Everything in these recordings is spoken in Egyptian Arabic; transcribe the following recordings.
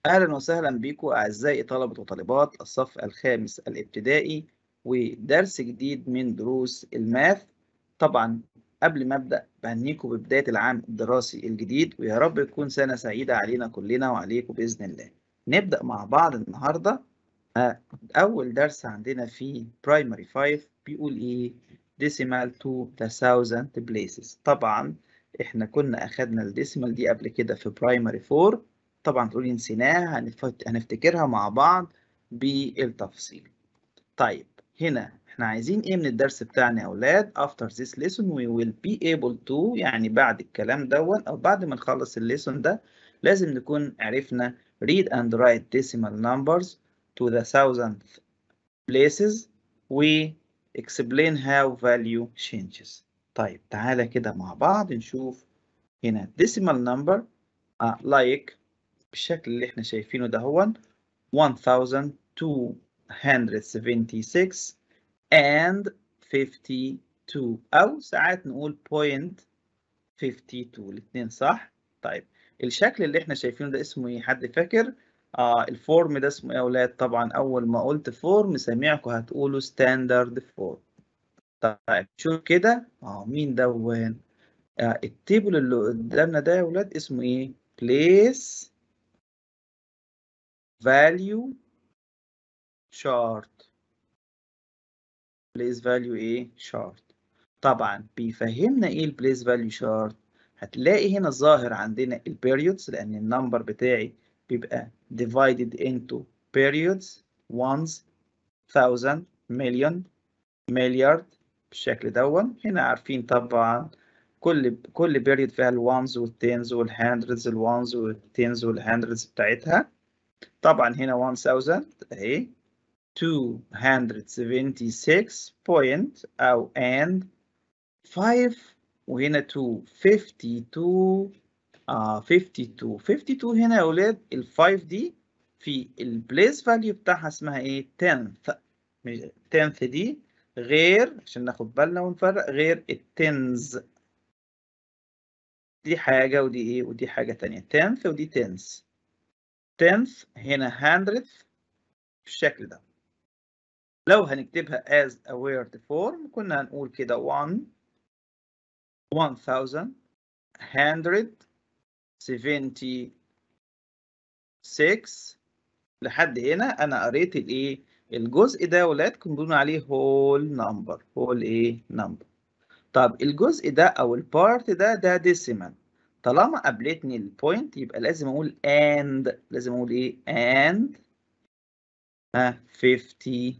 أهلا وسهلا بكم أعزائي طلبة وطالبات الصف الخامس الابتدائي ودرس جديد من دروس الماث طبعا قبل ما أبدأ بهنيكم ببداية العام الدراسي الجديد ويا رب تكون سنة سعيدة علينا كلنا وعليكم بإذن الله نبدأ مع بعض النهاردة أول درس عندنا في برايمري 5 بيقول إيه decimal to the thousand places طبعا إحنا كنا أخدنا الديسيمال دي قبل كده في برايمري 4 طبعا تقولي نسيناها هنفتكرها مع بعض بالتفصيل طيب هنا احنا عايزين ايه من الدرس بتاعنا يا اولاد after this lesson we will be able to يعني بعد الكلام دون او بعد ما نخلص الليسون ده لازم نكون عرفنا read and write decimal numbers to the thousandth places we explain how value changes طيب تعالى كده مع بعض نشوف هنا decimal number uh, like بالشكل اللي احنا شايفينه ده هو 1276 and 52 أو ساعات نقول point 52 الاثنين صح؟ طيب الشكل اللي احنا شايفينه ده اسمه ايه؟ حد فاكر؟ آه الفورم ده اسمه ايه يا أولاد؟ طبعا أول ما قلت فورم سامعكم هتقولوا ستاندرد فورم. طيب شوف كده اه مين دون؟ آه التيبل اللي قدامنا ده يا أولاد اسمه ايه؟ place value chart place value ايه chart طبعا بيفهمنا ايه البليس فاليو شارت هتلاقي هنا ظاهر عندنا البيريودز لان النمبر بتاعي بيبقى divided into periods ones thousand million مليار بالشكل دون هنا عارفين طبعا كل كل بيريود فيها الوانز والتنز والهندردز الوانز والتنز والهندردز بتاعتها طبعا هنا 1000 اهي 276 point او and 5 وهنا 2 52 اه 52 52 هنا يا اولاد ال 5 دي في البليس فاليو بتاعها اسمها ايه 10th 10th دي غير عشان ناخد بالنا ونفرق غير التنز دي حاجة ودي ايه ودي حاجة تانية 10th ودي tens tenth هنا hundredth بالشكل ده لو هنكتبها as a word form كنا هنقول كده 1 1076 لحد هنا انا قريت الايه الجزء ده يا ولاد كنا بنقول عليه whole number whole ايه number طب الجزء ده او البارت ده ده decimal طالما قابلتني البوينت يبقى لازم اقول and لازم اقول ايه and ها 52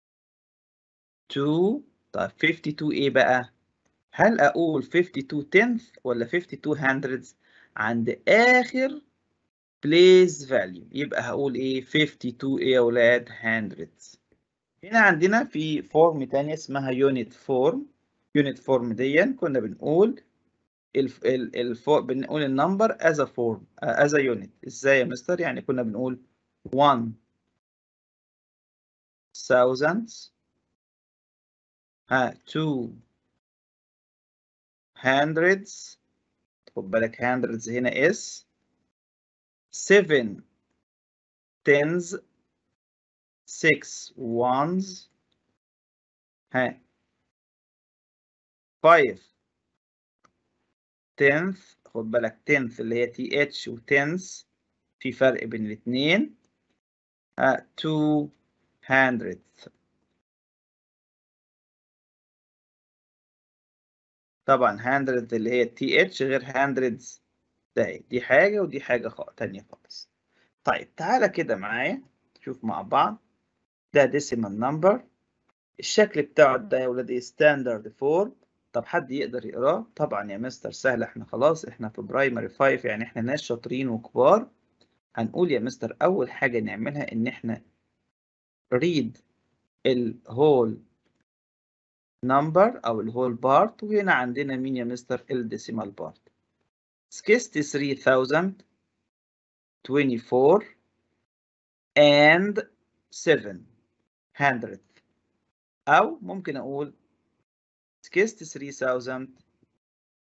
طيب 52 ايه بقى هل اقول 52 tenth ولا 52 hundreds عند اخر place value يبقى هقول ايه 52 ايه يا اولاد hundreds هنا عندنا في فورم تانية اسمها unit form unit form دي كنا بنقول الف... ال... الف... بنقول النمبر as a form uh, as a unit ازاي يا مستر يعني كنا بنقول 1 thousands ها 2 hundreds خد بالك hundreds هنا is 7 tens 6 ones ها 5 tenth خد بالك tenth اللي هي تي اتش و tenths في فرق بين الاثنين uh, two hundredth طبعا hundredth اللي هي تي اتش غير hundreds ده دي حاجة ودي حاجة خ... تانية خالص طيب تعالى كده معايا نشوف مع بعض ده decimal number الشكل بتاعه ده يا ولاد standard form طب حد يقدر يقراه طبعا يا مستر سهل احنا خلاص احنا في برايمري 5 يعني احنا ناس شاطرين وكبار هنقول يا مستر اول حاجه نعملها ان احنا read الهول نمبر او الهول بارت وهنا عندنا مين يا مستر الديسيمال بارت 63024 and 7 hundred او ممكن اقول 63000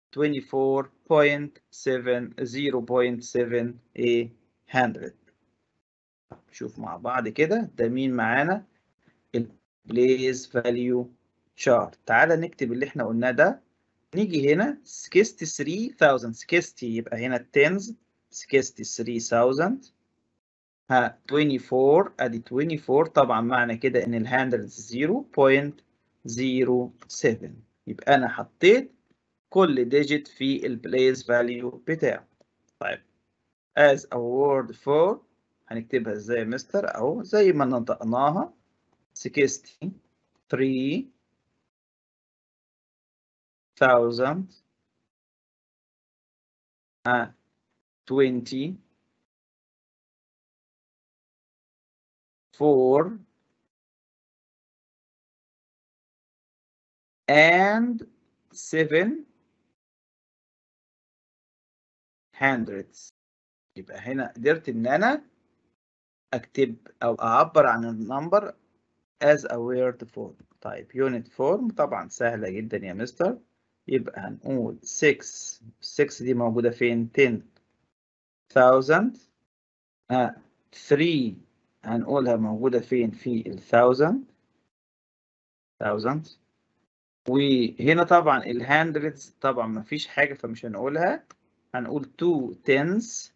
24.7 0.7 a 100 شوف مع بعض كده ده مين معانا البليس فاليو شارت تعالى نكتب اللي احنا قلناه ده نيجي هنا 63000 60 يبقى هنا التنز 63000 ها 24 ادي 24 طبعا معنى كده ان الهاندرز 0.07 يبقى انا حطيت كل ديجيت في البليس فاليو بتاعه طيب as a word for هنكتبها ازاي يا مستر اهو زي ما نطقناها 63 thousand uh, 20 four and seven hundreds يبقى هنا قدرت ان انا اكتب او اعبر عن النمبر as a word form طيب unit form طبعا سهلة جدا يا مستر يبقى هنقول 6 6 دي موجودة فين 10,000 آه 3 هنقولها موجودة فين في ال 1000 1000 وهنا طبعا ال hundreds طبعا ما فيش حاجة فمش هنقولها هنقول 2 tens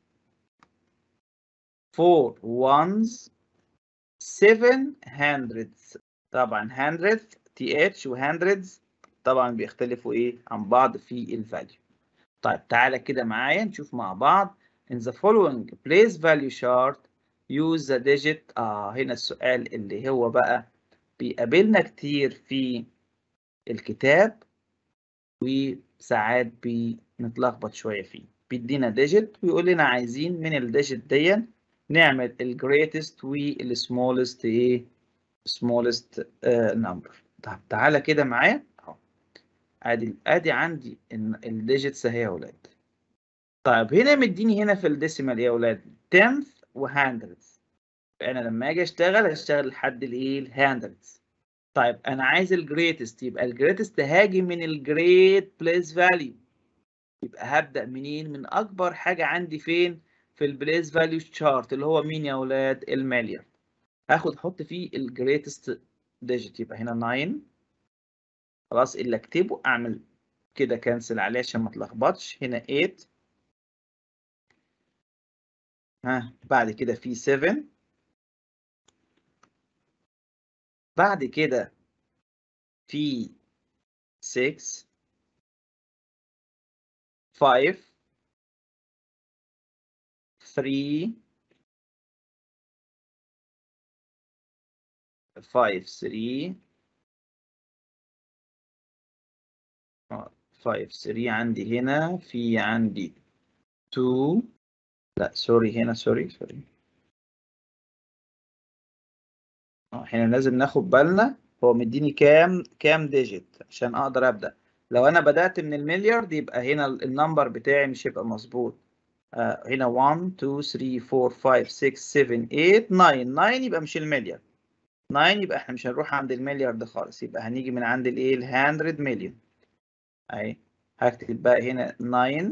4 ones 7 hundreds طبعا hundred th و hundreds طبعا بيختلفوا ايه عن بعض في الفاليو طيب تعالى كده معايا نشوف مع بعض in the following place value chart use the digit اه هنا السؤال اللي هو بقى بيقابلنا كتير في الكتاب وساعات بنتلخبط شوية فيه بيدينا ديجيت ويقول لنا عايزين من الديجيت دي نعمل الجريتست والسمولست ايه smallest uh, number طب تعالى كده معايا اهو ادي ادي عندي الديجيتس اهي يا اولاد طيب هنا مديني هنا في الديسيمال ايه يا اولاد 10 و100 انا لما اجي اشتغل هشتغل لحد الايه الهاندرز طيب انا عايز الجريتست يبقى الجريتست هاجي من الجريت بليس فاليو يبقى هبدا منين من اكبر حاجه عندي فين في البليس فاليو تشارت اللي هو مين يا اولاد المليار هاخد احط فيه الجريتست ديجيت يبقى هنا 9 خلاص اللي اكتبه اعمل كده كانسل عليه عشان ما اتلخبطش هنا 8 ها بعد كده في 7 بعد كده في 6 5 3 5 3 5 3 عندي هنا في عندي 2 لا سوري هنا سوري سوري هنا لازم ناخد بالنا هو مديني كام كام ديجيت عشان اقدر ابدا لو انا بدات من المليارد يبقى هنا النمبر بتاعي مش هيبقى مظبوط آه هنا 1 2 3 4 5 6 7 8 9 9 يبقى مش المليار 9 يبقى احنا مش هنروح عند المليار ده خالص يبقى هنيجي من عند الايه ال 100 مليون اهي هكتب بقى هنا 9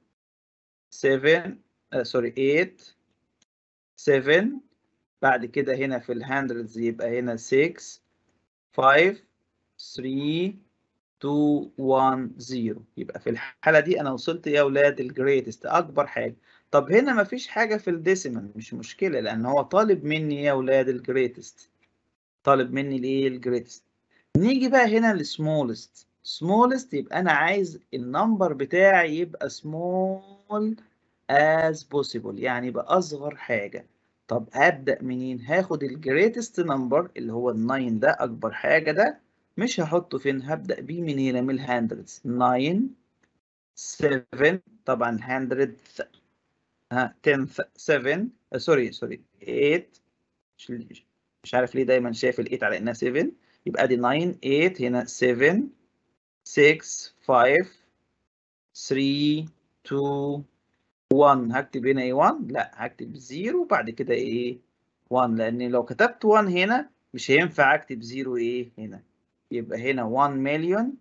7 آه سوري 8 7 بعد كده هنا في الهاندرز يبقى هنا 6 5 3 2 1 0 يبقى في الحالة دي أنا وصلت يا أولاد الجريتست أكبر حاجة طب هنا مفيش حاجة في الديسيمال مش مشكلة لأن هو طالب مني يا أولاد الجريتست طالب مني الإيه الجريتست نيجي بقى هنا للسمولست سمولست يبقى أنا عايز النمبر بتاعي يبقى small as possible يعني يبقى أصغر حاجة طب هبدأ منين؟ هاخد الجريتست نمبر اللي هو ال 9 ده أكبر حاجة ده مش هحطه فين؟ هبدأ بيه من هنا من الهاندردز 9 7 طبعا 100 ها 10 7 سوري سوري 8 مش مش عارف ليه دايما شايف ال 8 على إنها 7 يبقى دي 9 8 هنا 7 6 5 3 2 1 هكتب هنا ايه 1 لا هكتب 0 وبعد كده ايه 1 لان لو كتبت 1 هنا مش هينفع اكتب 0 ايه هنا يبقى هنا 1 مليون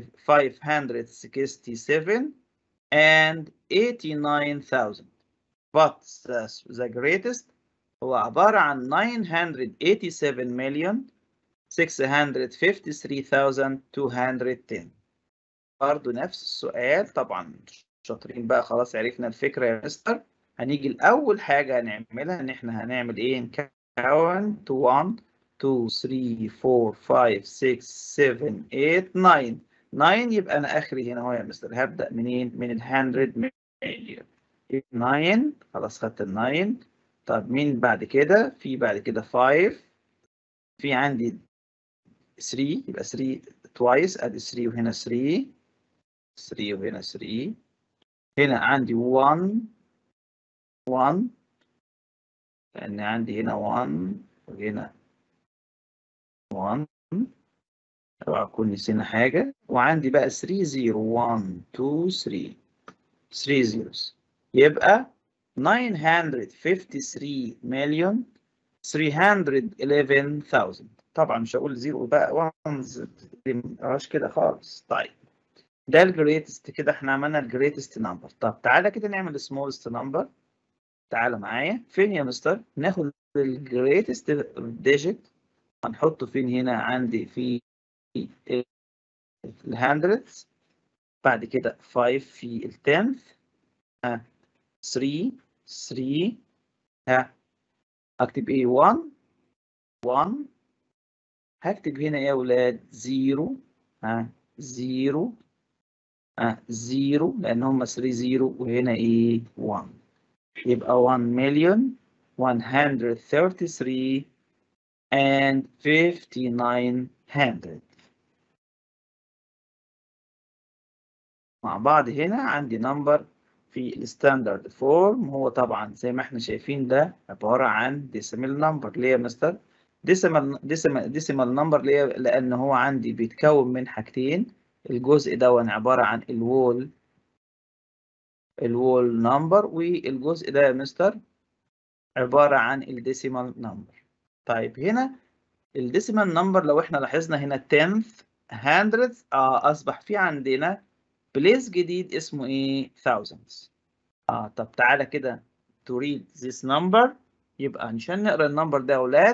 23567 and 89000 but the, the greatest هو عبارة عن 987 million 653,210 برضه نفس السؤال طبعا شاطرين بقى خلاص عرفنا الفكرة يا مستر هنيجي الأول حاجة هنعملها إن إحنا هنعمل إيه نكون 1 2 3 4 5 6 7 8 9 9 يبقى أنا آخري هنا أهو يا مستر هبدأ منين؟ من ال 100 مليون 9 خلاص خدت ال 9 طب مين بعد كده؟ في بعد كده 5 في عندي 3 يبقى 3 توايس ادي 3 وهنا 3 3 وهنا 3 هنا عندي 1 1 لان عندي هنا 1 وهنا 1 اوعى اكون نسينا حاجه وعندي بقى 3 0 1 2 3 3 zeros يبقى 953 مليون 311,000 طبعا مش هقول زيرو بقى وانز مش كده خالص طيب ده الجريتست كده احنا عملنا الجريتست نمبر طب تعالى كده نعمل السمولست نمبر تعالى معايا فين يا مستر ناخد الجريتست ديجيت هنحطه فين هنا عندي في الهندردز بعد كده 5 في التنث ها 3 3 ها اكتب ايه 1 1 هكتب هنا يا ولاد 0 ها 0 ها 0 لان هم 3 0 وهنا ايه 1 يبقى 1 مليون 133 and 59 hundred مع بعض هنا عندي نمبر في الستاندرد فورم هو طبعا زي ما احنا شايفين ده عبارة عن ديسيمال نمبر ليه يا مستر؟ ديسيمال ديسيمال ديسيمال نمبر ليه؟ لأن هو عندي بيتكون من حاجتين الجزء ده عبارة عن الوول الوول نمبر والجزء ده يا مستر عبارة عن الديسيمال نمبر طيب هنا الديسيمال نمبر لو احنا لاحظنا هنا 10 100 آه أصبح في عندنا بليس جديد اسمه ايه thousands اه طب تعالى كده to read this number يبقى عشان نقرا النمبر ده يا اولاد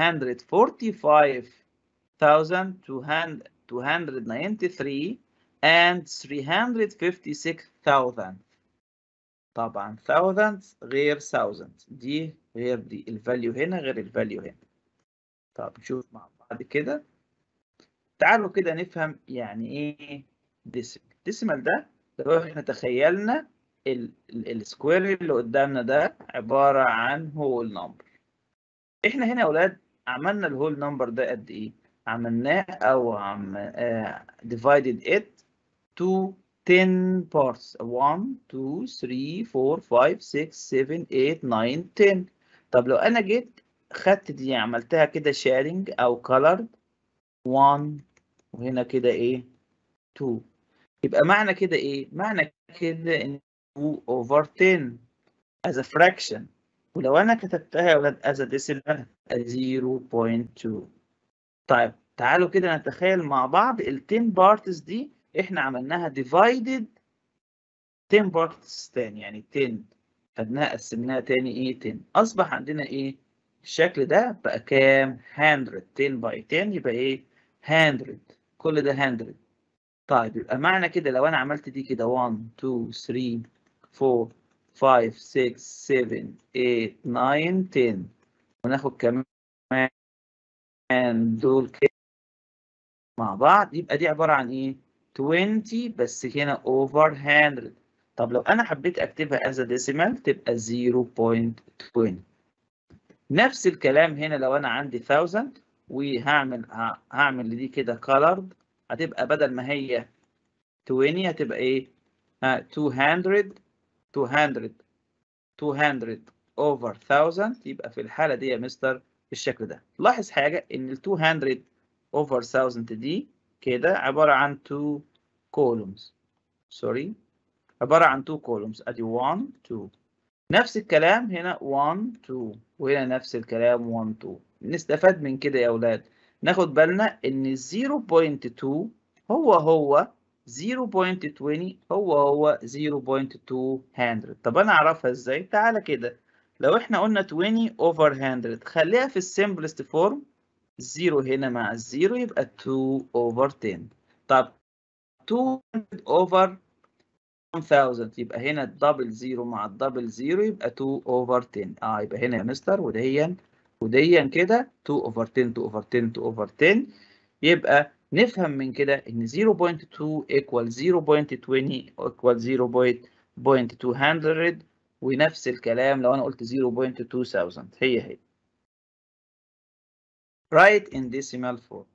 245,293 and 356,000 طبعا thousands غير thousands دي غير دي الفاليو هنا غير الفاليو هنا طب نشوف مع بعض كده تعالوا كده نفهم يعني ايه ديسيمال الديسيمال ده لو احنا تخيلنا السكوير اللي قدامنا ده عبارة عن هول نمبر احنا هنا يا اولاد عملنا الهول نمبر ده قد ايه عملناه او عم آه divided it to 10 parts 1 2 3 4 5 6 7 8 9 10 طب لو انا جيت خدت دي عملتها كده شيرنج او colored 1 وهنا كده ايه 2 يبقى معنى كده ايه معنى كده ان 2 over 10 as a fraction ولو انا كتبتها يا ولاد as a decimal 0.2 طيب تعالوا كده نتخيل مع بعض ال 10 parts دي احنا عملناها divided 10 parts تاني يعني 10 خدناها قسمناها تاني ايه 10 اصبح عندنا ايه الشكل ده بقى كام 100 10 باي 10 يبقى ايه 100 كل ده 100 طيب يبقى معنى كده لو انا عملت دي كده 1 2 3 4 5 6 7 8 9 10 وناخد كمان دول كده مع بعض يبقى دي عبارة عن ايه 20 بس هنا over 100 طب لو انا حبيت اكتبها as a decimal تبقى 0.20 نفس الكلام هنا لو انا عندي 1000 وهعمل هعمل دي كده colored هتبقى بدل ما هي 20 هتبقى ايه؟ ها 200 200 200 over 1000 يبقى في الحالة دي يا مستر بالشكل ده. لاحظ حاجة إن ال 200 over 1000 دي كده عبارة عن 2 columns. سوري عبارة عن 2 columns أدي 1 2 نفس الكلام هنا 1 2 وهنا نفس الكلام 1 2 نستفاد من كده يا أولاد ناخد بالنا ان 0.2 هو هو 0.20 هو هو 0.200 طب انا اعرفها ازاي تعالى كده لو احنا قلنا 20 over 100 خليها في السمبلست فورم 0 هنا مع الزيرو يبقى 2 over 10 طب 200 over 1000 يبقى هنا الدبل زيرو مع الدبل زيرو يبقى 2 over 10 اه يبقى هنا يا مستر وديا وديا كده 2 over 10 2 over 10 2 over 10 يبقى نفهم من كده ان 0.2 equal 0.20 equal 0.200 ونفس الكلام لو انا قلت 0.2000 هي هي write in decimal form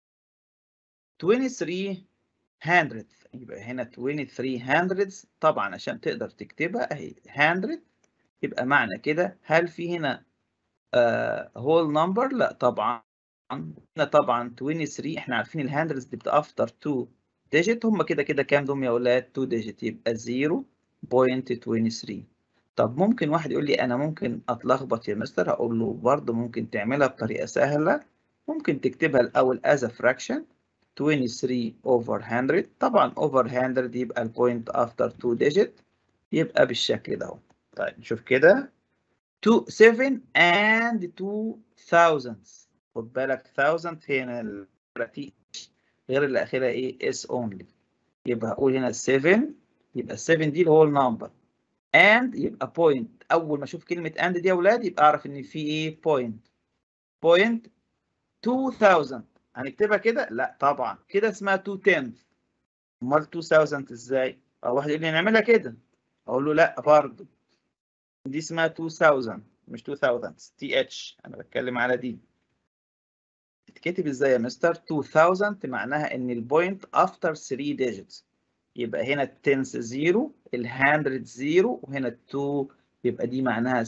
23 hundredth يبقى هنا 23 hundredths طبعا عشان تقدر تكتبها اهي 100 يبقى معنى كده هل في هنا uh, whole number لا طبعا هنا طبعا 23 احنا عارفين الهندرز دي بتافتر 2 ديجيت هم كده كده كام دول يا اولاد 2 ديجيت يبقى 0.23 طب ممكن واحد يقول لي انا ممكن اتلخبط يا مستر هقول له برضه ممكن تعملها بطريقه سهله ممكن تكتبها الاول as a fraction 23 over 100 طبعا over 100 يبقى البوينت after 2 digit يبقى بالشكل ده طيب نشوف كده 2 7 and 2 thousands خد بالك 1000 هنا التي غير اللي اخرها ايه اس اونلي يبقى هقول هنا 7 يبقى 7 دي الهول نمبر and يبقى بوينت اول ما اشوف كلمه and دي يا اولاد يبقى اعرف ان في ايه بوينت بوينت 2000 هنكتبها كده لا طبعا كده اسمها 2 tenth امال 2000 ازاي او واحد يقول لي نعملها كده اقول له لا برضه دي اسمها 2000 مش 2000 تي اتش انا بتكلم على دي تتكتب ازاي يا مستر 2000 معناها ان البوينت افتر 3 digits يبقى هنا التنس 0 الهندرد 0 وهنا 2 يبقى دي معناها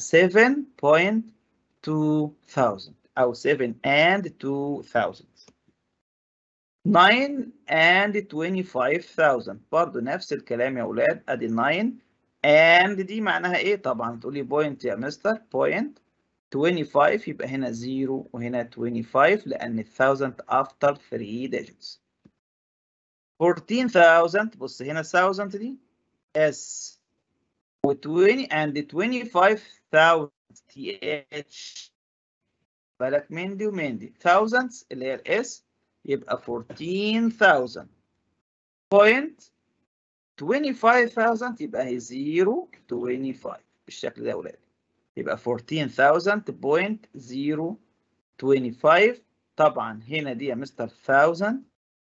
7.2000 او 7 and 2000 9 and 25000 برضه نفس الكلام يا اولاد ادي 9 and دي معناها ايه طبعا تقولي بوينت يا مستر بوينت 25 يبقى هنا 0 وهنا 25 لأن 1000 after 3 digits 14000 بص هنا 1000 دي S و 20 and 25000 TH بالك من دي ومن دي thousands اللي هي الاس يبقى 14000 point 25000 يبقى هي 0 25 بالشكل ده يا ولاد يبقى 14,000.025 طبعا هنا دي يا مستر 1000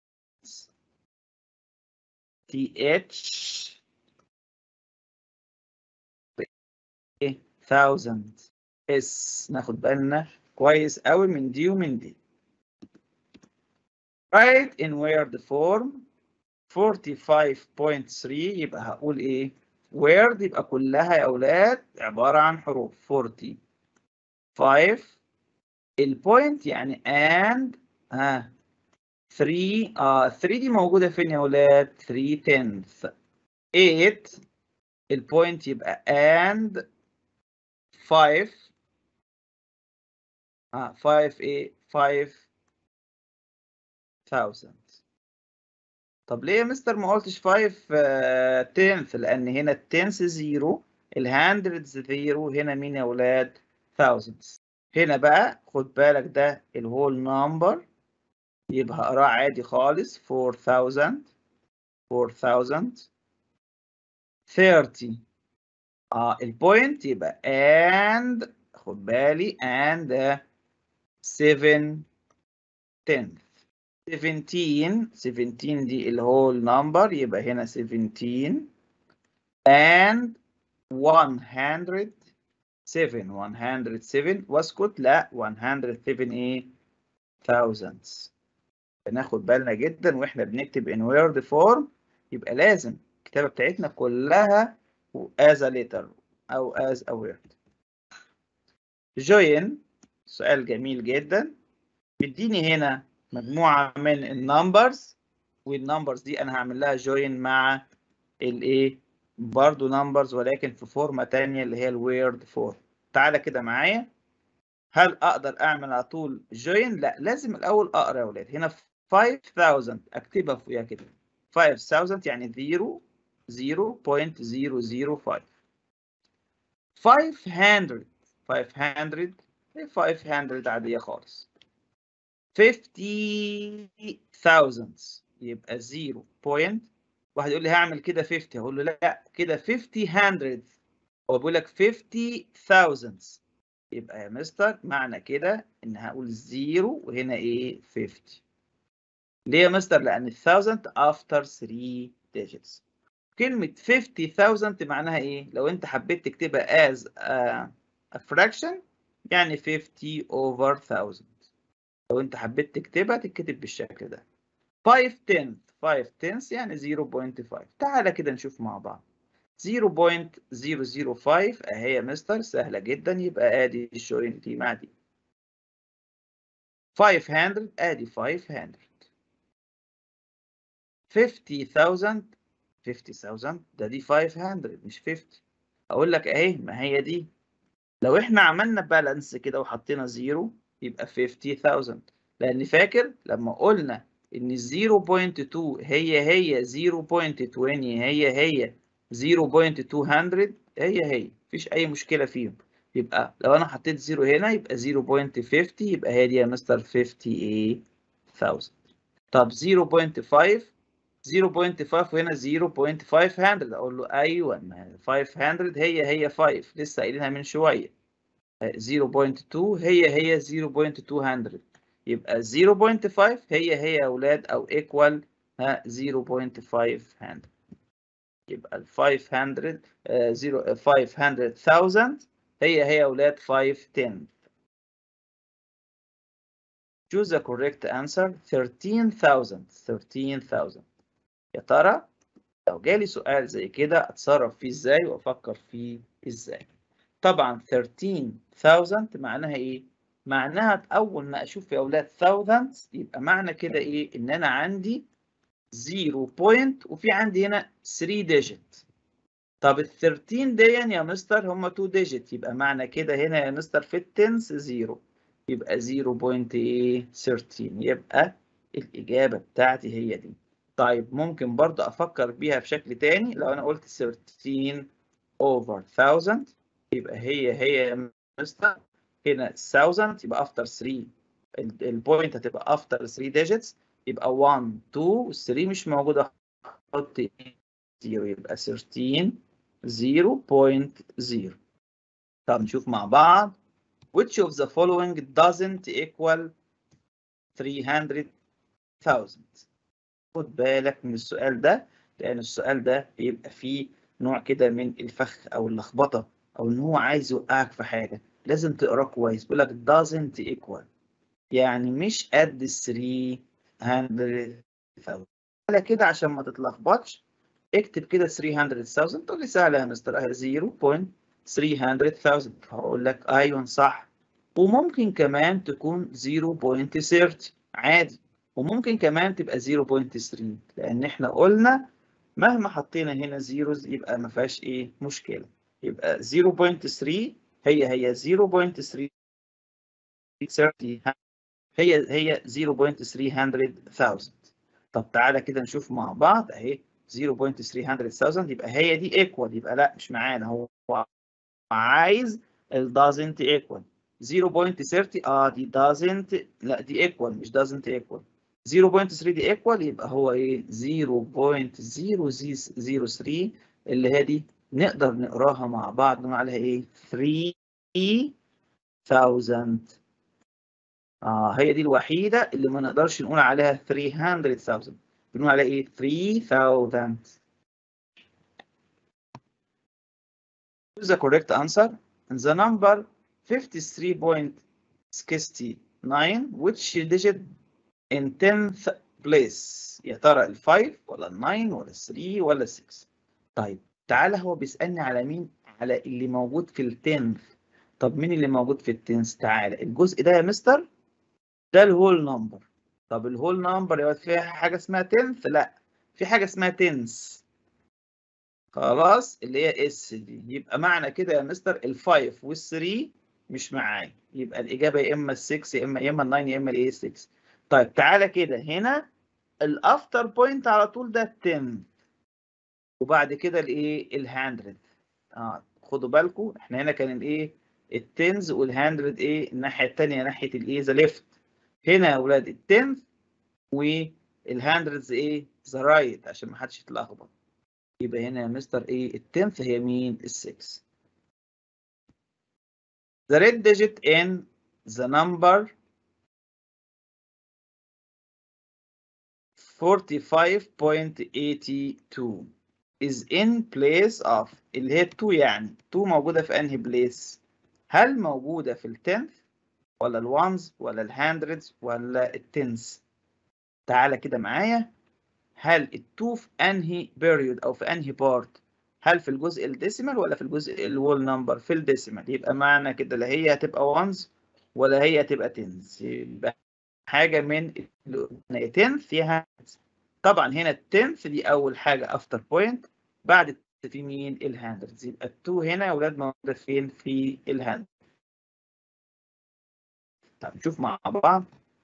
تي اتش 1000 اس ناخد بالنا كويس قوي من دي ومن دي write in word form 45.3 يبقى هقول ايه word يبقى كلها يا أولاد عبارة عن حروف 45 البوينت يعني and ها 3 اه 3 دي موجودة فين يا أولاد 3 tenths 8 البوينت يبقى and 5 اه 5 ايه 5 thousand طب ليه يا مستر ما قلتش 5 تنث لان هنا التنث زيرو الهندردز زيرو هنا مين يا ولاد thousands هنا بقى خد بالك ده الهول نمبر يبقى هقراه عادي خالص 4000 4000 30 اه البوينت يبقى and خد بالي and 7 tenth 17 17 دي الهول نمبر يبقى هنا 17 and 107 107 واسكت لا 107 ايه thousands بناخد بالنا جدا واحنا بنكتب in word form يبقى لازم الكتابة بتاعتنا كلها as a letter او as a word join سؤال جميل جدا بيديني هنا مجموعة من النمبرز والنمبرز دي أنا هعمل لها جوين مع الإيه برضو نمبرز ولكن في فورمة تانية اللي هي الويرد فورم تعالى كده معايا هل أقدر أعمل على طول جوين؟ لا لازم الأول أقرأ يا ولاد هنا 5000 أكتبها فوقيها كده 5000 يعني 0 0.005 500 500 500 عادية خالص 50000 يبقى 0 point واحد يقول لي هعمل كده 50 هقول له لا كده 50 100 هو بيقول لك 50000 يبقى يا مستر معنى كده ان هقول 0 وهنا ايه 50 ليه يا مستر لان ال 1000 after 3 digits كلمة 50,000 معناها إيه؟ لو أنت حبيت تكتبها as a, a fraction يعني 50 over 1000 لو أنت حبيت تكتبها تتكتب بالشكل ده 5 tenth 5 tenths يعني 0.5 تعالى كده نشوف مع بعض 0.005 أهي يا مستر سهلة جدا يبقى آدي الشوين دي مع دي 500 آدي 500 50,000 50,000 ده دي 500 مش 50 اقول لك اهي ما هي دي لو احنا عملنا بالانس كده وحطينا زيرو يبقى 50,000 لان فاكر لما قلنا ان 0.2 هي هي 0.20 هي هي 0.200 هي هي مفيش اي مشكله فيهم يبقى لو انا حطيت زيرو هنا يبقى 0.50 يبقى هي دي يا مستر 58,000 طب 0.5 0.5 وهنا 0.500 اقول له ايوه ما 500 هي هي 5 لسه قايلينها من شويه 0.2 هي هي 0.200 يبقى 0.5 هي هي يا اولاد او equal 0.500 يبقى ال 500 0 500,000 هي هي يا اولاد 5 10 choose the correct answer 13,000 13,000 يا ترى لو جالي سؤال زي كده اتصرف فيه ازاي وافكر فيه ازاي طبعا 13000 معناها ايه معناها اول ما اشوف يا اولاد thousands يبقى معنى كده ايه ان انا عندي 0 بوينت وفي عندي هنا 3 ديجيت طب ال 13 دي يا مستر هم 2 ديجيت يبقى معنى كده هنا يا مستر في التنس 0 يبقى 0.13 يبقى الإجابة بتاعتي هي دي طيب ممكن برضه أفكر بيها بشكل تاني لو أنا قلت 13 over 1000 يبقى هي هي يا مستر هنا 1000 يبقى after 3 البوينت هتبقى after 3 digits يبقى 1 2 3 مش موجودة أحط 0 يبقى 13 0.0 طب نشوف مع بعض which of the following doesn't equal 300,000 خد بالك من السؤال ده لأن السؤال ده بيبقى فيه نوع كده من الفخ أو اللخبطة أو إن هو عايز يوقعك في حاجة لازم تقراه كويس بيقول لك doesn't equal يعني مش قد 300,000 على كده عشان ما تتلخبطش اكتب كده 300,000 تقول لي سهلة يا مستر اهي 0.300,000 هقول لك ايوه صح وممكن كمان تكون 0.30 عادي وممكن كمان تبقى 0.3 لان احنا قلنا مهما حطينا هنا زيروز يبقى ما فيهاش ايه مشكله يبقى 0.3 هي هي 0.3 هي هي 0.300,000 طب تعالى كده نشوف مع بعض اهي 0.300,000 يبقى هي دي equal يبقى لا مش معانا هو عايز ال doesn't equal 0.30 اه دي doesn't لا دي equal مش doesn't equal 0.3 دي equal يبقى هو ايه 0.003 اللي هي دي نقدر نقراها مع بعض نقول عليها ايه 3000 اه هي دي الوحيدة اللي ما نقدرش نقول عليها 300,000 بنقول عليها ايه 3000 Choose the correct answer the number 53.69 which digit in 10th place يا ترى ال 5 ولا ال 9 ولا ال 3 ولا ال 6 طيب تعالى هو بيسألني على مين على اللي موجود في ال 10th طب مين اللي موجود في ال 10th تعالى الجزء ده يا مستر ده الهول نمبر طب الهول نمبر يبقى فيها حاجة اسمها 10th لا في حاجة اسمها تنس خلاص اللي هي اس دي يبقى معنى كده يا مستر ال5 وال3 مش معايا يبقى الإجابة يا إما ال6 يا إما يا إما ال9 يا إما الإيه 6 طيب تعالى كده هنا الافتر بوينت على طول ده 10 وبعد كده الايه ال100 اه خدوا بالكم احنا هنا كان الايه التنز وال100 ايه الناحيه الثانيه ناحيه الايه ذا ليفت هنا يا اولاد التنز وال100 ايه ذا رايت عشان ما حدش يتلخبط يبقى هنا يا مستر ايه التنث هي مين ال6 the red digit in the number 45.82 is in place of اللي هي 2 يعني 2 موجودة في أنهي بليس؟ هل موجودة في التنث ولا الوانز ولا الهندردز ولا التنس؟ تعالى كده معايا هل التو في أنهي بيريود أو في أنهي بارت؟ هل في الجزء الديسيمال ولا في الجزء الول نمبر؟ في الديسيمال يبقى معنى كده لا هي هتبقى وانز ولا هي هتبقى تنس يبقى حاجة من تنث فيها طبعا هنا التنث دي أول حاجة أفتر بوينت بعد في مين الهاندرز يبقى التو هنا يا ولاد موجودة فين في الهاندرز طب نشوف مع بعض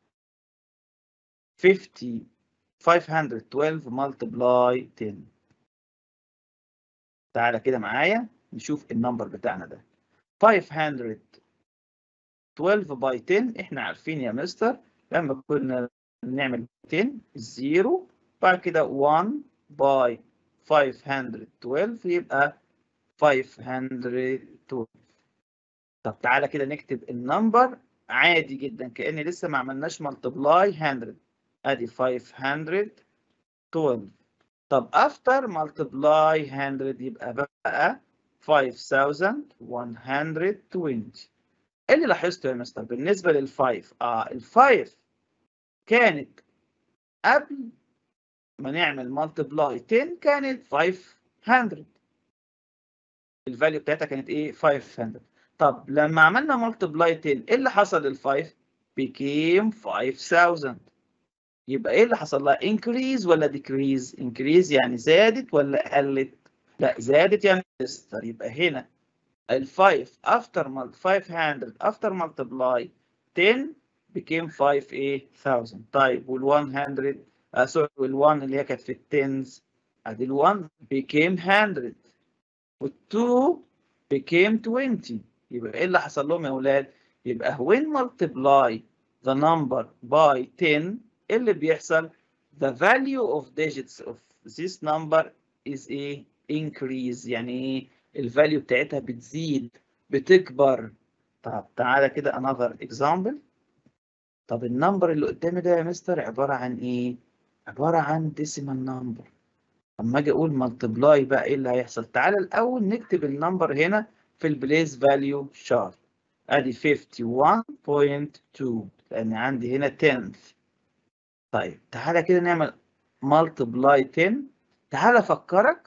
50 512 multiply 10 تعالى كده معايا نشوف النمبر بتاعنا ده 512 باي 10 احنا عارفين يا مستر لما كنا نعمل 10 0 بعد كده 1 باي 512 يبقى 512 طب تعالى كده نكتب النمبر عادي جدا كأن لسه ما عملناش ملتبلاي 100 ادي 512 طب after multiply 100 يبقى بقى 5120 ايه اللي لاحظته يا مستر بالنسبه للفايف اه الفايف كانت قبل ما نعمل ملتبلاي 10 كانت 500 الفاليو بتاعتها كانت ايه 500 طب لما عملنا ملتبلاي 10 ايه اللي حصل للفايف became 5000 يبقى ايه اللي حصل لها increase ولا decrease increase يعني زادت ولا قلت لا زادت يعني مستر يبقى هنا ال 5 after 500 after multiply 10 became 5 ايه 1000 طيب وال 100 آه سوري وال 1 اللي هي كانت في التنز ادي ال 1 became 100 وال 2 became 20 يبقى ايه اللي حصل لهم يا اولاد يبقى when multiply the number by 10 ايه اللي بيحصل the value of digits of this number is a increase يعني ايه الفاليو بتاعتها بتزيد بتكبر طب تعالى كده another example طب النمبر اللي قدامي ده يا مستر عبارة عن ايه عبارة عن decimal number اما اجي اقول multiply بقى ايه اللي هيحصل تعالى الاول نكتب النمبر هنا في البليس فاليو شارت ادي 51.2 لان عندي هنا 10 طيب تعالى كده نعمل multiply 10 تعالى افكرك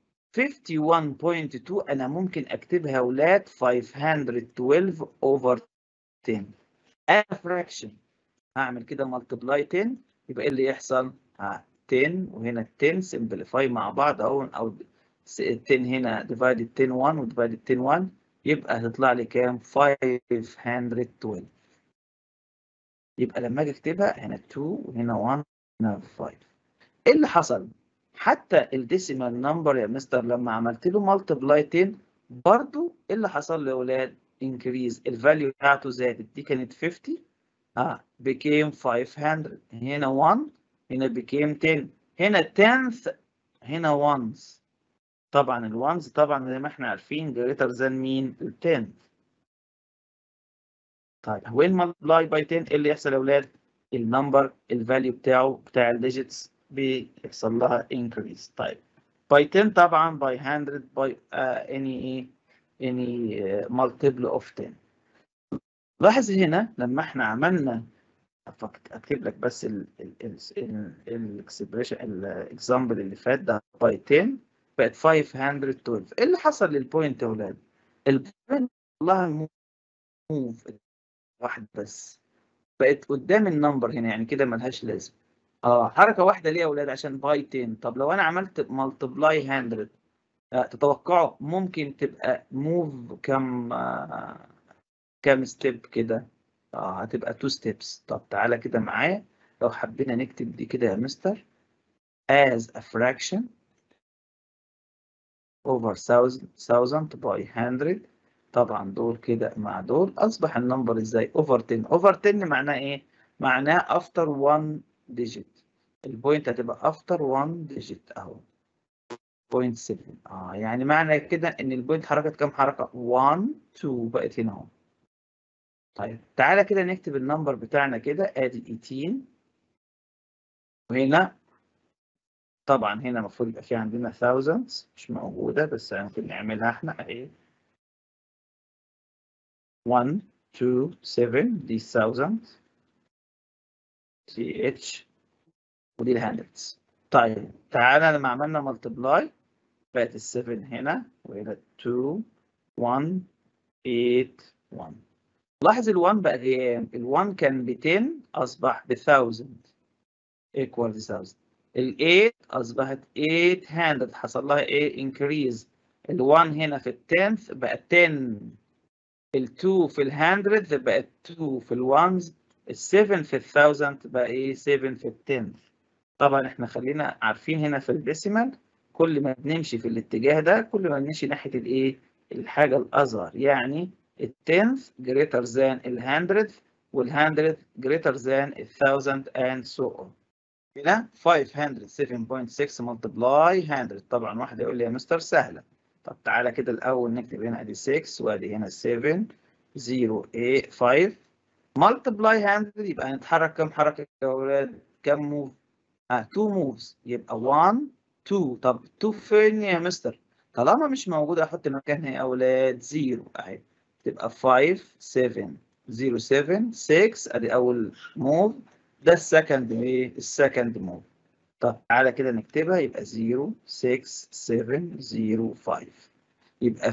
51.2 انا ممكن اكتبها يا اولاد 512 over 10 a fraction هعمل كده multiply 10 يبقى ايه اللي يحصل ها 10 وهنا 10 simplify مع بعض اهو او 10 هنا divided 10 1 و divided 10 1 يبقى هتطلع لي كام 512 يبقى لما اجي اكتبها هنا 2 وهنا 1 هنا 5 ايه اللي حصل حتى الديسيمال نمبر يا مستر لما عملت له مالتبلاي 10 برضو ايه اللي حصل له يا اولاد انكريز الفاليو بتاعته زادت دي كانت 50 اه became 500 هنا 1 هنا became 10 هنا 10th هنا ones طبعا الوانز طبعا زي ما احنا عارفين greater than مين ال 10 طيب when multiply by 10 ايه اللي يحصل يا اولاد النمبر الفاليو بتاعه بتاع الديجيتس بيحصل لها increase طيب by 10 طبعا by 100 by uh, any any uh, multiple of 10 لاحظ هنا لما احنا عملنا اكتب لك بس الاكسبريشن الاكزامبل اللي فات ده by 10 بقت 512 ايه اللي حصل للبوينت يا اولاد البوينت والله موف واحد بس بقت قدام النمبر هنا يعني كده ملهاش لازم اه حركه واحده ليه يا اولاد عشان باي 10 طب لو انا عملت ملتبلاي 100 آه تتوقعوا ممكن تبقى موف كم آه كم ستيب كده اه هتبقى تو ستيبس طب تعالى كده معايا لو حبينا نكتب دي كده يا مستر as a fraction over thousand thousand by hundred طبعا دول كده مع دول أصبح النمبر إزاي over 10 over 10 معناه إيه؟ معناه after one digit البوينت هتبقى after one digit أهو 0.7 اه يعني معنى كده ان البوينت حركت كام حركه 1 2 بقت هنا اهو طيب تعالى كده نكتب النمبر بتاعنا كده ادي 18 وهنا طبعا هنا المفروض يبقى في عندنا thousands مش موجوده بس ممكن نعملها احنا اهي 1 2 7 دي thousands سي اتش ودي الهاندرتس طيب تعالى لما عملنا ملتبلاي بقت ال 7 هنا وهنا 2 1 8 1 لاحظ ال 1 بقى كام؟ ال 1 كان ب 10 أصبح ب 1000 equal 1000 ال 8 أصبحت 800 حصل لها إيه؟ increase ال 1 هنا في ال 10th بقت 10 ال 2 في ال 100 بقت 2 في ال 1 ال 7 في ال 1000 بقى إيه؟ 7 في ال 10 طبعا إحنا خلينا عارفين هنا في الديسيمال كل ما بنمشي في الاتجاه ده كل ما بنمشي ناحية الإيه؟ الحاجة الأصغر يعني ال 10th greater than ال 100th وال 100th greater than ال 1000 and so on. هنا 507.6 multiply 100 طبعا واحد يقول لي يا مستر سهلة. طب تعالى كده الأول نكتب هنا أدي 6 وأدي هنا 7 0 8 5 multiply 100 يبقى هنتحرك كم حركة يا أولاد؟ كم موف؟ اه 2 موفز يبقى 1 2 طب 2 فين يا مستر؟ طالما مش موجودة أحط مكانها يا أولاد 0 أهي تبقى 5 7 0 7 6 ادي اول موف ده السكند ايه السكند موف طب تعالى كده نكتبها يبقى 0 6 7 0 5 يبقى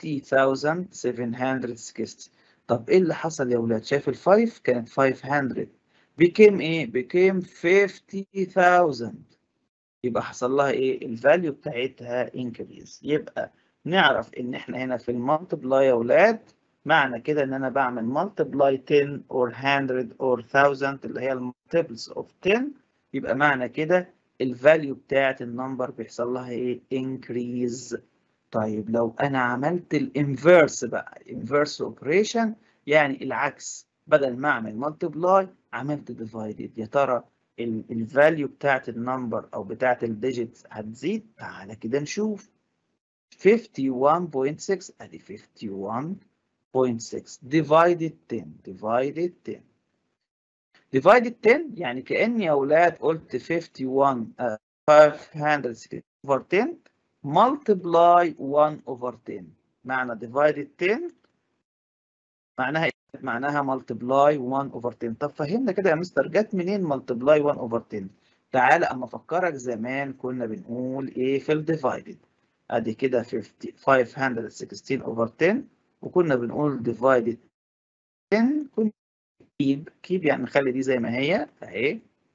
50760 طب ايه اللي حصل يا ولاد شايف ال 5 كانت 500 بكام ايه بكام 50000 يبقى حصل لها ايه الفاليو بتاعتها انكريز يبقى نعرف ان احنا هنا في المالتبلاي يا ولاد معنى كده ان انا بعمل مالتبلاي 10 or 100 or 1000 اللي هي المالتيبلز اوف 10 يبقى معنى كده الفاليو بتاعت النمبر بيحصل لها ايه increase طيب لو انا عملت الانفيرس بقى انفيرس اوبريشن يعني العكس بدل ما اعمل مالتبلاي عملت ديفايدد يا ترى الفاليو بتاعت النمبر او بتاعت الديجيتس هتزيد تعالى كده نشوف 51.6 ادي 51.6 divided 10 divided 10 divided 10 يعني كأني يا أولاد قلت 51 uh, 560 over 10 multiply 1 over 10 معنى divided 10 معناها إيه؟ معناها multiply 1 over 10 طب فهمنا كده يا مستر جت منين multiply 1 over 10 تعالى أما أفكرك زمان كنا بنقول إيه في الديفايدد ادي كده 516 over 10 وكنا بنقول divided 10 كنا keep keep يعني نخلي دي زي ما هي اهي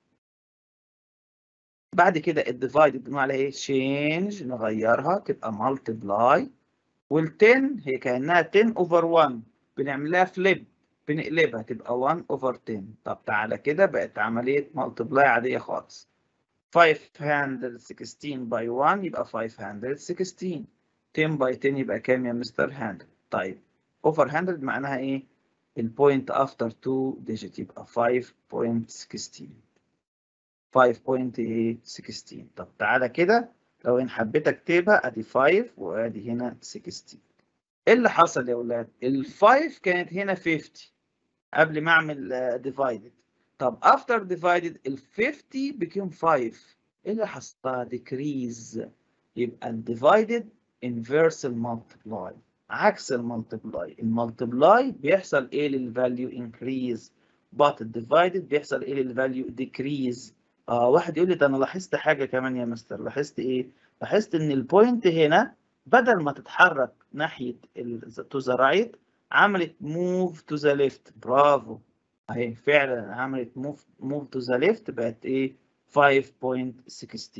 بعد كده الديفايدد بنقول عليها ايه change نغيرها تبقى multiply وال 10 هي كأنها 10 over 1 بنعملها flip بنقلبها تبقى 1 over 10 طب تعالى كده بقت عملية multiply عادية خالص 516 by 1 يبقى 516 10 by 10 يبقى كام يا مستر 100 طيب over 100 معناها ايه البوينت after 2 digit يبقى 5.16 5.16 طب تعالى كده لو ان حبيت اكتبها ادي 5 وادي هنا 16 ايه اللي حصل يا اولاد ال 5 كانت هنا 50 قبل ما اعمل divided طب after divided ال 50 became 5 ايه اللي حصل decrease يبقى ال divided inverse المultiply عكس المultiply المultiply بيحصل ايه للفاليو increase but divided بيحصل ايه للفاليو decrease اه واحد يقول لي ده انا لاحظت حاجه كمان يا مستر لاحظت ايه لاحظت ان البوينت هنا بدل ما تتحرك ناحيه تو ذا رايت عملت move to the left برافو اهي فعلا عملت موف موف تو ذا ليفت بقت ايه 5.16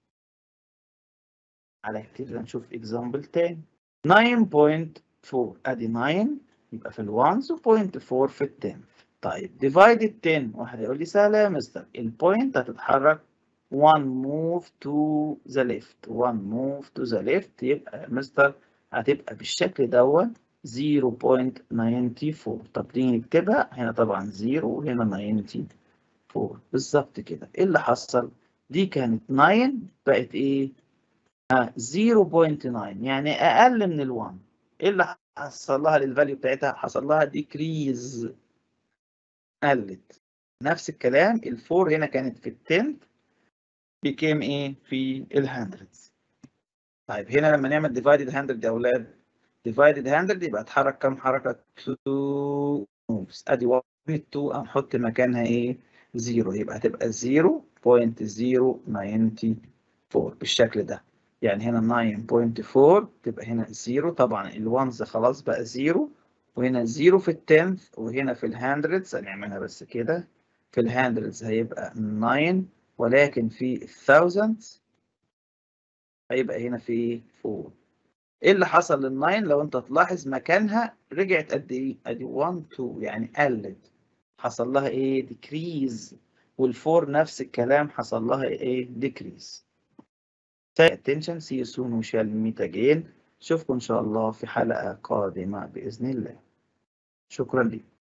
على كده نشوف اكزامبل تاني 9.4 ادي 9 يبقى في الوانز و 0.4 في التنث طيب divided 10 واحد يقول لي سهلة يا مستر البوينت هتتحرك one move to the left one move to the left يبقى يا مستر هتبقى بالشكل دوت 0.94 طب نيجي نكتبها هنا طبعا 0 وهنا 94 بالظبط كده ايه اللي حصل دي كانت 9 بقت ايه آه 0.9 يعني اقل من ال1 ايه اللي حصل لها للفاليو بتاعتها حصل لها ديكريز قلت نفس الكلام الفور هنا كانت في التنت بيكيم ايه في الهندردز طيب هنا لما نعمل ديفايدد 100 يا اولاد ديفايدد 100 يبقى اتحرك كام حركه 2 موفز ادي 1 2 هنحط مكانها ايه 0 يبقى هتبقى 0.094 بالشكل ده يعني هنا 9.4 تبقى هنا 0 طبعا الوانز خلاص بقى 0 وهنا 0 في التنث وهنا في الهندردز هنعملها بس كده في الهندردز هيبقى 9 ولكن في الثاوزندز هيبقى هنا في 4 ايه اللي حصل لل9 لو انت تلاحظ مكانها رجعت قد ايه ادي 1 2 يعني قلت حصل لها ايه decrease والفور نفس الكلام حصل لها ايه decrease attention see you soon we shall meet again اشوفكم ان شاء الله في حلقة قادمة باذن الله شكرا لكم